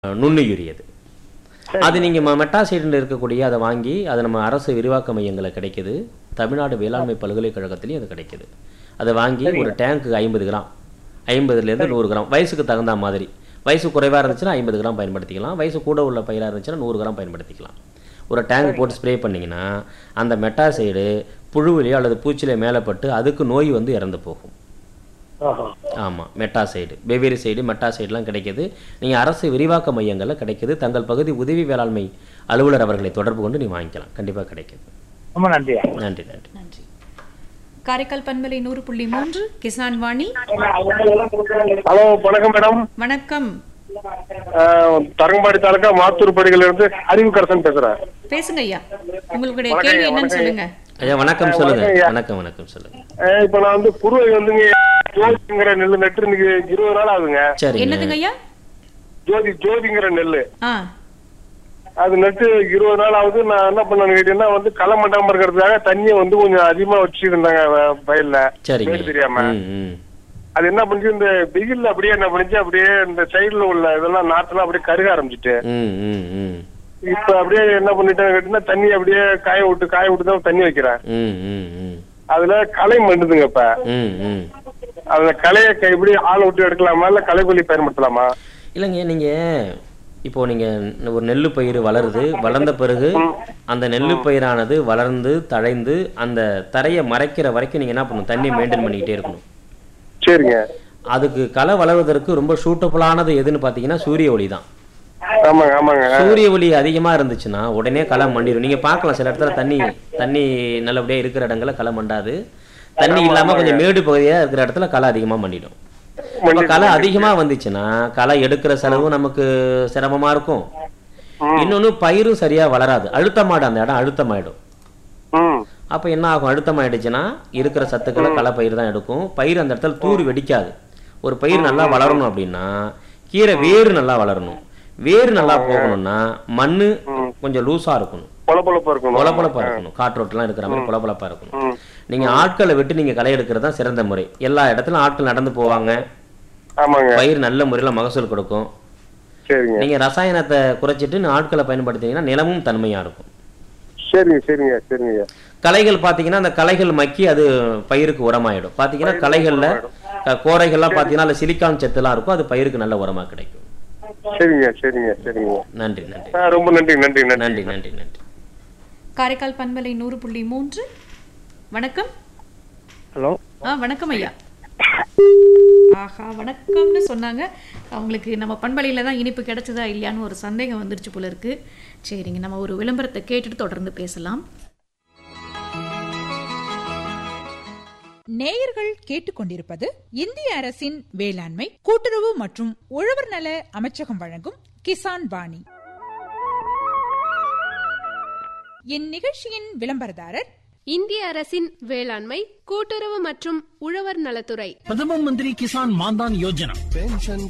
நுண்ணுயிரியது அது நீங்கள் மெட்டாசைடில் இருக்கக்கூடிய அதை வாங்கி அது நம்ம அரசு விரிவாக்க மையங்களில் கிடைக்குது தமிழ்நாடு வேளாண்மை பல்கலைக்கழகத்துலேயும் அது கிடைக்குது அதை வாங்கி ஒரு டேங்க்கு ஐம்பது கிராம் ஐம்பதுலேருந்து நூறு கிராம் வயசுக்கு தகுந்த மாதிரி வயசு குறைவாக இருந்துச்சுன்னா ஐம்பது கிராம் பயன்படுத்திக்கலாம் வயசு கூட உள்ள பயிராக இருந்துச்சுன்னா நூறு கிராம் பயன்படுத்திக்கலாம் ஒரு டேங்க் போட்டு ஸ்ப்ரே பண்ணிங்கன்னா அந்த மெட்டாசைடு புழுவிலையோ அல்லது பூச்சிலையோ மேலே பட்டு அதுக்கு நோய் வந்து இறந்து போகும் ஆஹா. ஆமாம் மெட்டாசைடு வெவ்வேறு சைடு மெட்டாசைடுலாம் கிடைக்குது நீங்கள் அரசு விரிவாக்க மையங்களில் கிடைக்குது தங்கள் பகுதி உதவி வேளாண்மை அலுவலர் அவர்களை தொடர்பு கொண்டு நீ வாங்கிக்கலாம் கண்டிப்பாக கிடைக்குது ரொம்ப நன்றி நன்றி நன்றி நன்றி காரைக்கால் பண்பலை நூறு புள்ளி மூன்று கிசான் வாணி ஹலோ வணக்கம் மேடம் வணக்கம் அஹ், தரங்கம்பாடி தாலுக்கா மாத்தூர் படிகள் இருந்து அறிவுக்கரசன் பேசுறேன் பேசுங்க ஐயா உங்களுடைய வணக்கம் கேள்வி ஐயா, என்னன்னு வணக்கம் சொல்லுங்க ஐயா வணக்கம் சொல்லுங்க வணக்கம் ஐயா. வணக்கம் வணக்கம் சொல்லுங்க அஹ், இப்ப நான் வந்து குருவை வந்துங்க ஜோதிங்கிற நெல்லு நட்டு இன்னைக்கு இருபது நாள் ஆகுதுங்க சரிங்க என்னதுங்க ஐயா ஜோதி ஜோதிங்கிற நெல்லு ஆ அது நட்டு இருபது நாள் ஆகுது நான் என்ன பண்ணேன்னு கேட்டீங்கன்னா வந்து களை மண்டாம இருக்கிறதுக்காக தண்ணியை வந்து கொஞ்சம் அதிகமா வச்சுருந்தாங்க வயல்ல சரிங்க வேடு தெரியாம ம் ம் அது என்ன பண்ணுச்சு இந்த வெயில்ல அப்படியே என்ன பண்ணுச்சு அப்படியே இந்த சைடுல உள்ள இதெல்லாம் நாத்தெல்லாம் அப்படியே கருக ஆரம்பிச்சுட்டு ம் ம் ம் இப்ப அப்படியே என்ன பண்ணிட்டேன்னு கேட்டீங்கன்னா தண்ணி அப்படியே காய விட்டு காய விட்டு தான் தண்ணி வைக்கிறேன் ம் ம் ம் அதுல களை மண்டுதுங்க இப்ப ம் ம் அதுல களையை க- எப்படி ஆள் விட்டு எடுக்கலாமா இல்ல களைக்கொல்லி பயன்படுத்தலாமா இல்லைங்க நீங்கள் இப்போ நீங்கள் ஒரு நெல்லு பயிர் வளருது வளர்ந்த பிறகு அந்த நெல்லு பயிரானது வளர்ந்து தழைந்து அந்த தரையை மறைக்கிற வரைக்கும் நீங்கள் என்ன பண்ணணும் தண்ணி மெயின்டைன் பண்ணிக்கிட்டே இருக்கணும் சரிங்க அதுக்கு களை வளர்வதற்கு ரொம்ப சூட்டபுளானது எதுன்னு பார்த்தீங்கன்னா சூரிய ஒளி தான் ஆமாங்க ஆமாங்க சூரிய ஒளி அதிகமாக இருந்துச்சுன்னா உடனே களை மண்டிடும் நீங்கள் பார்க்கலாம் சில இடத்துல தண்ணி தண்ணி நல்லபடியாக இருக்கிற இடங்கள்ல களை மண்டாது தண்ணி இல்லாமல் கொஞ்சம் மேடு பகுதியாக இருக்கிற இடத்துல களை அதிகமாக மண்டிடும் இப்போ களை அதிகமாக வந்துச்சுன்னா களை எடுக்கிற செலவு நமக்கு சிரமமா இருக்கும் இன்னொன்னு பயிரும் சரியா வளராது அழுத்தமாடும் அந்த இடம் அழுத்தமாயிடும் ம் அப்போ என்ன ஆகும் அழுத்தமாயிடுச்சுன்னா இருக்கிற சத்துக்களை களை பயிர் தான் எடுக்கும் பயிர் அந்த இடத்துல தூரி வெடிக்காது ஒரு பயிர் நல்லா வளரணும் அப்படின்னா கீரை வேறு நல்லா வளரணும் வேறு நல்லா போகணும்னா மண்ணு கொஞ்சம் லூஸா இருக்கணும் பொலப்பொலப்பா இருக்கணும் பொலப்பொலப்பா இருக்கணும் காற்றோட்டெல்லாம் இருக்கிற மாதிரி பொலப்பொலப்பா இருக்கணும் ம். நீங்க ஆட்களை விட்டு நீங்க களை எடுக்கிறது தான் சிறந்த முறை எல்லா இடத்துலயும் ஆட்கள் நடந்து போவாங்க ஆமாங்க பயிர் நல்ல முறையில் மகசூல் கொடுக்கும் சரிங்க நீங்க ரசாயனத்தை குறைச்சிட்டு ஆட்களை பயன்படுத்தினீங்கன்னா நிலமும் தன்மையா இருக்கும் சரிங்க சரிங்க சரிங்க களைகள் பார்த்தீங்கன்னா அந்த களைகள் மக்கி அது பயிருக்கு உரமாயிடும் பார்த்தீங்கன்னா களைகள்ல க- கோரைகள்லாம் பார்த்தீங்கன்னா அதில் சிலிக்கான் சத்துலாம் இருக்கும் அது பயிருக்கு நல்ல உரமா கிடைக்கும் சரிங்க சரிங்க சரிங்க நன்றி நன்றி ஆ, ரொம்ப நன்றி நன்றி நன்றி நன்றி நன்றி நன்றி காரைக்கால் பண்பலை நூறு புள்ளி மூன்று வணக்கம் ஹலோ ஆ வணக்கம் ஐயா ஆஹா வணக்கம்னு சொன்னாங்க அவங்களுக்கு நம்ம பண்பலையில் தான் இனிப்பு கிடைச்சதா இல்லையான்னு ஒரு சந்தேகம் வந்துருச்சு போல இருக்கு சரிங்க நம்ம ஒரு விளம்பரத்தை கேட்டுட்டு தொடர்ந்து பேசலாம் நேயர்கள் கேட்டுக்கொண்டிருப்பது இந்திய அரசின் வேளாண்மை கூட்டுறவு மற்றும் உழவர் நல அமைச்சகம் வழங்கும் கிசான் வாணி இந்நிகழ்ச்சியின் விளம்பரதாரர் இந்திய அரசின் வேளாண்மை கூட்டுறவு மற்றும் உழவர் நலத்துறை பிரதம மந்திரி கிசான் மான்தான் யோஜனா पेंशन